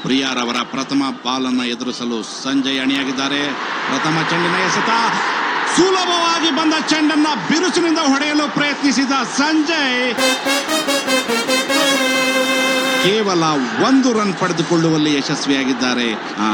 ಪ್ರಿಯಾರವರ ಪ್ರಥಮ ಬಾಲನ್ನು ಎದುರಿಸಲು ಸಂಜಯ್ ಅಣಿಯಾಗಿದ್ದಾರೆ ಪ್ರಥಮ ಚೆಂಡಿನ ಎಸೆತ ಸುಲಭವಾಗಿ ಬಂದ ಚೆಂಡನ್ನ ಬಿರುಸಿನಿಂದ ಹೊಡೆಯಲು ಪ್ರಯತ್ನಿಸಿದ ಸಂಜಯ್ ಕೇವಲ ಒಂದು ರನ್ ಪಡೆದುಕೊಳ್ಳುವಲ್ಲಿ ಯಶಸ್ವಿಯಾಗಿದ್ದಾರೆ ಆ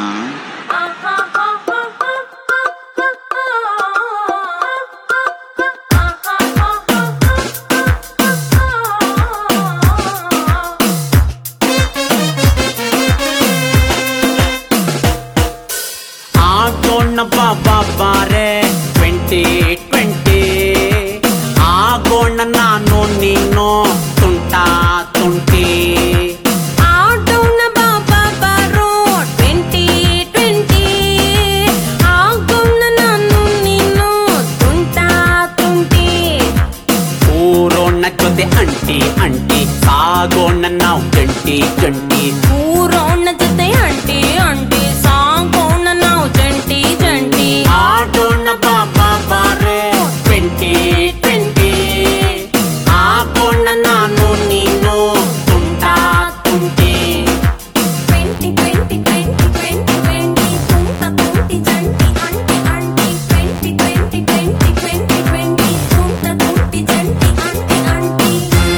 ಆಗೋಣ ಬಾಬಾ ಬಾರೆ ಟ್ವೆಂಟಿ ಟ್ವೆಂಟಿ ಆಗೋಣ ನಾನು ನೀನು ತುಂಟಾ ತುಂಟಿ ಆಡೋಣ ಬಾಬಾ ಬಾರೋ ಟ್ವೆಂಟಿ ಟ್ವೆಂಟಿ ಆಗೋಣ ನಾನು ನೀನು ತುಂಟಾ ತುಂಟಿ ಊರೋಣ ಜೊತೆ ಅಂಟಿ ಅಂಟಿ ಸಾಗೋಣ ನಾವು ಜಂಟಿ ಜಂಟಿ ಊರೋಣ ಜೊತೆ ಅಂಟಿ ಅಂಟಿ ಸಾಗೋಣ ನಾವು ಜಂಟಿ ಜಂಟಿ ಆಡೋಣ ಬಾಬಾ ಬಾರೆ ಟ್ವೆಂಟಿ ಟ್ವೆಂಟಿ ಆಗೋಣ ನಾನು ನೀನು ತುಂಟಾ ತುಂಟಿ twenty twenty twenty twenty twenty ತುಂಟ ತುಂಟಿ ಜಂಟಿ ಅಂಟಿ ಅಂಟಿ twenty twenty twenty twenty twenty ತುಂಟ ತುಂಟಿ ಜಂಟಿ ಅಂಟಿ ಅಂಟಿ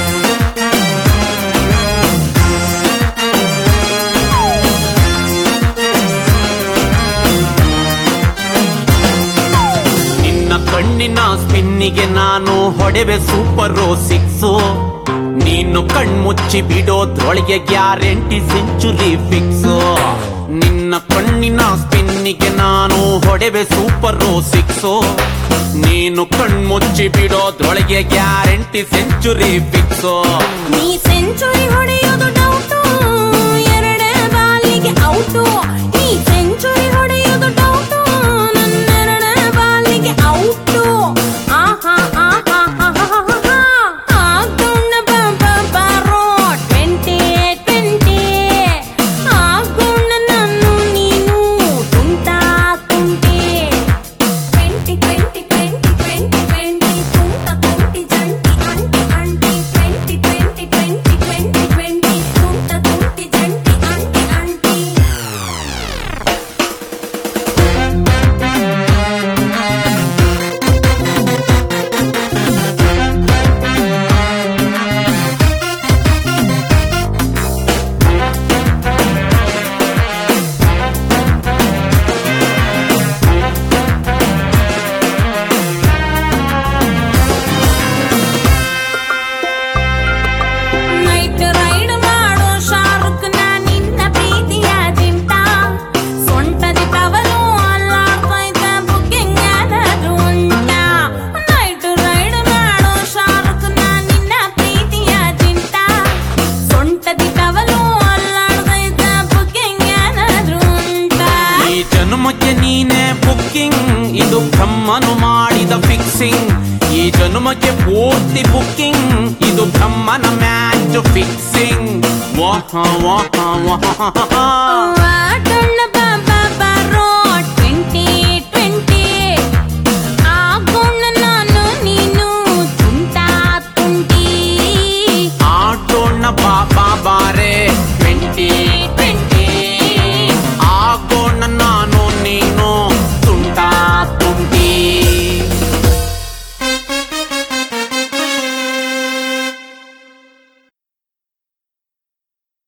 ನಿನ್ನ ಕಣ್ಣಿನ ಸ್ಪಿನ್ನಿಗೆ ನಾನು ಹೊಡೆವೆ ಸೂಪರ್ ಸಿಕ್ಸು ನೀನು ಕಣ್ಮುಚ್ಚಿ ಬಿಡೋದ್ರೊಳಗೆ ಗ್ಯಾರಂಟಿ ಸೆಂಚುರಿ ಫಿಕ್ಸು ನಿನ್ನ ಕಣ್ಣಿನ ಸ್ಪಿನ್ನಿಗೆ ನಾನು ಹೊಡೆವೆ ಸೂಪರ್ ಸಿಕ್ಸು ನೀನು ಕಣ್ಮುಚ್ಚಿ ಬಿಡೋದ್ರೊಳಗೆ ಗ್ಯಾರಂಟಿ ಸೆಂಚುರಿ ಫಿಕ್ಸು ನೀ ಸೆಂಚುರಿ ಹೊಡೆಯೋದು ಡೌಟು ಎರಡೇ ಬಾಲಿಗೆ ಔಟು ನೀ ಸೆಂಚುರಿ ಹೊಡೆಯೋದು ಡೌಟು ನನ್ನೆರಡೇ ಬಾಲಿಗೆ ಔಟು ಆಹಾ ಆಹಾ ಆಹಾ ಆಗೋಣ ಬಾಬಾ ಬಾರೋ ಟ್ವೆಂಟಿ ಟ್ವೆಂಟಿ ಆಗೋಣ ನಾನು ನೀನು ತುಂಟಾ ತುಂಟಿ twenty twenty twenty twenty twenty ತುಂಟ ತುಂಟಿ ಜಂಟಿ ಅಂಟಿ ಅಂಟಿ twenty twenty twenty twenty twenty ತುಂಟ ತುಂಟಿ ಜಂಟಿ ಅಂಟಿ ಅಂಟಿ ನೈಟ್ ರೈಡ್ ಮಾಡೋ ಶಾರುಖ್ ನಾ ನಿನ್ನ ಪ್ರೀತಿಯ ಜಿಂಟ ಸೊಂಟದಿ ಟವಲು ಅಲ್ಲಾಡ್ತೈತ ಬುಕ್ಕಿಂಗ್ ಯಾರಾದ್ರೂ ಉಂಟ ನೈಟ್ ರೈಡ್ ಮಾಡೋ ಶಾರುಖ್ ನಾ ನಿನ್ನ ಪ್ರೀತಿಯ ಜಿಂಟ ಸೊಂಟದಿ ಟವಲು ಅಲ್ಲಾಡ್ತೈತ ಬುಕ್ಕಿಂಗ್ ಯಾರಾದ್ರೂ ಉಂಟ ಈ ಜನ್ಮಕ್ಕೆ ನೀನೇ ಬುಕ್ಕಿಂಗ್ ಇದು ಬ್ರಹ್ಮನು ಮಾಡಿದ ಫಿಕ್ಸಿಂಗ್ ಈ ಜನ್ಮಕ್ಕೆ ಪೂರ್ತಿ ಬುಕ್ಕಿಂಗ್ ಇದು ಬ್ರಹ್ಮನ ಮ್ಯಾಚ್ ಫಿಕ್ಸಿಂಗ್ ವಾಹ ವಾಹ ವಾಹ ಆಟಣ್ಣ